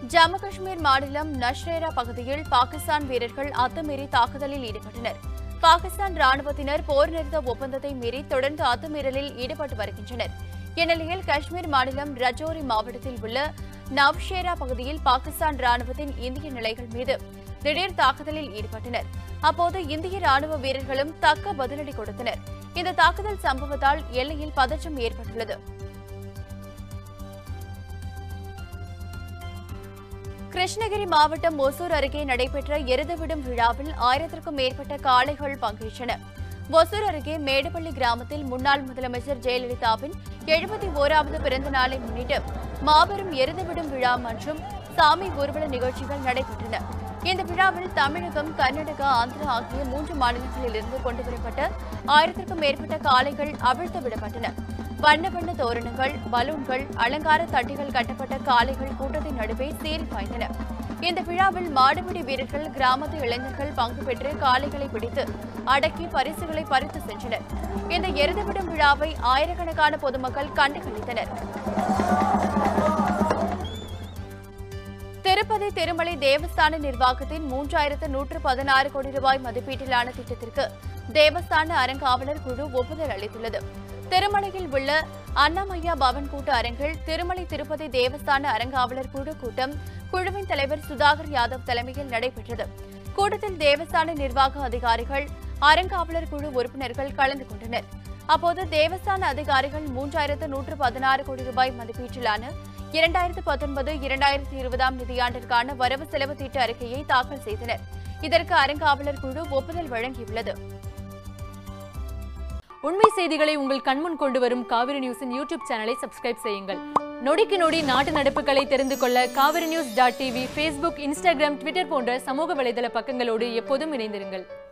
ஜம்மு காஷ்மீர் மாநிலம் நஷ்ரேரா பகுதியில் பாகிஸ்தான் வீரர்கள் அத்துமீறி தாக்குதலில் ஈடுபட்டனர் பாகிஸ்தான் ராணுவத்தினர் போர் நிறுத்த ஒப்பந்தத்தை மீறி தொடர்ந்து அத்துமீறலில் ஈடுபட்டு வருகின்றனர் இந்நிலையில் காஷ்மீர் மாநிலம் ரஜோரி மாவட்டத்தில் உள்ள நவ்ஷேரா பகுதியில் பாகிஸ்தான் ராணுவத்தின் இந்திய நிலைகள் மீது திடீர் தாக்குதலில் ஈடுபட்டனர் அப்போது இந்திய ராணுவ வீரர்களும் தக்க பதிலடி கொடுத்தனர் இந்த தாக்குதல் சம்பவத்தால் எல்லையில் பதற்றம் ஏற்பட்டுள்ளது கிருஷ்ணகிரி மாவட்டம் ஒசூர் அருகே நடைபெற்ற எருதுவிடும் விழாவில் ஆயிரத்திற்கும் மேற்பட்ட காளைகள் பங்கேற்றன ஒசூர் அருகே மேடப்பள்ளி கிராமத்தில் முன்னாள் முதலமைச்சர் ஜெயலலிதாவின் எழுபத்தி ஓராவது பிறந்த நாளை முன்னிட்டு மாபெரும் எருதுவிடும் விழா மற்றும் சாமி ஊர்வல நிகழ்ச்சிகள் நடைபெற்றன இந்த விழாவில் தமிழகம் கர்நாடகா ஆந்திரா ஆகிய மூன்று மாநிலங்களிலிருந்து கொண்டுவரப்பட்ட ஆயிரத்திற்கும் மேற்பட்ட காளைகள் அவிழ்த்து விடப்பட்டன வண்ண வண்ண தோரணங்கள் பலூன்கள் அலங்கார தட்டிகள் கட்டப்பட்ட காளைகள் கூட்டத்தின் நடுவே சீறி பாய்ந்தன இந்த விழாவில் மாடுபிடி வீரர்கள் கிராமத்து இளைஞர்கள் பங்கு பெற்று காளைகளை பிடித்து அடக்கி பரிசுகளை பறித்து சென்றனர் இந்த எருதுவிடும் விழாவை ஆயிரக்கணக்கான பொதுமக்கள் கண்டு களித்தனர் திருப்பதி திருமலை தேவஸ்தான நிர்வாகத்தின் மூன்றாயிரத்து நூற்று பதினாறு கோடி ரூபாய் மதிப்பீட்டிலான திட்டத்திற்கு தேவஸ்தான அறங்காவலர் குழு ஒப்புதல் அளித்துள்ளது திருமலையில் உள்ள அண்ணாமையா பவன் கூட்ட அரங்கில் திருமலை திருப்பதி தேவஸ்தான அறங்காவலர் குழு கூட்டம் குழுவின் தலைவர் சுதாகர் யாதவ் தலைமையில் நடைபெற்றது கூட்டத்தில் தேவஸ்தான நிர்வாக அதிகாரிகள் அறங்காவலர் குழு உறுப்பினர்கள் கலந்து கொண்டனர் அப்போது தேவஸ்தான அதிகாரிகள் மூன்றாயிரத்து நூற்று பதினாறு கோடி ரூபாய் மதிப்பீட்டிலான இரண்டாயிரத்து பத்தொன்பது இரண்டாயிரத்து இருபதாம் நிதியாண்டிற்கான வரவு செலவு திட்ட அறிக்கையை தாக்கல் செய்தனர் இதற்கு அறங்காவலர் குழு ஒப்புதல் வழங்கியுள்ளது உண்மை செய்திகளை உங்கள் கண்முன் கொண்டு வரும் காவிரி நியூஸின் யூடியூப் சேனலை சப்ஸ்கிரைப் செய்யுங்கள் நொடிக்கு நொடி நாட்டு நடப்புகளை தெரிந்து கொள்ள Kaveri news dot TV Facebook Instagram Twitter போன்ற சமூக வலைதள பக்கங்களோடு எப்போதும் இணைந்திருங்கள்